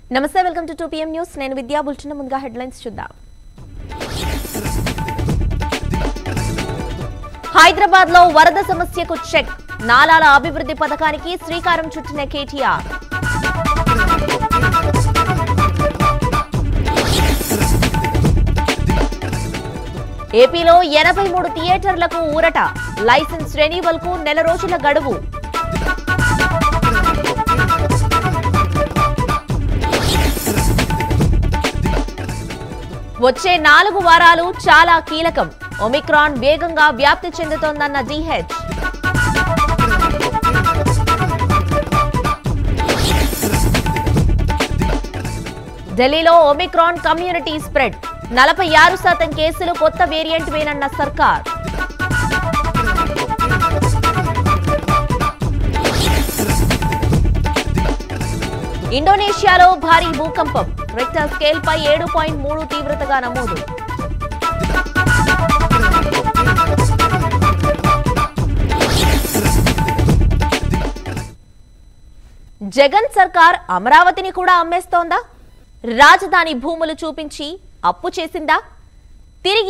నమస్తే welcome to to PM news నేను విద్యా బుల్చిన ముందుగా హెడ్లైన్స్ చూద్దాం హైదరాబాద్ లో వరద సమస్యకు చెక్ నాలాల అభివృద్ధి పథకానికి శ్రీకారం చుట్టిన కేటీఆర్ ఏపీలో ఎనభై మూడు థియేటర్లకు ఊరట లైసెన్స్ రెన్యువల్ కు నెల రోజుల గడువు వచ్చే నాలుగు వారాలు చాలా కీలకం ఒమిక్రాన్ వేగంగా వ్యాప్తి చెందుతోందన్న జీహెచ్ ఢిల్లీలో ఒమిక్రాన్ కమ్యూనిటీ స్ప్రెడ్ నలభై ఆరు శాతం కేసులు కొత్త వేరియంట్ వేనన్న సర్కార్ ఇండోనేషియాలో భారీ భూకంపం రిక్టర్ స్కేల్ పై ఏడు పాయింట్ మూడు తీవ్రతగా నమోదు జగన్ సర్కార్ అమరావతిని కూడా అమ్మేస్తోందా రాజధాని భూములు చూపించి అప్పు చేసిందా తిరిగి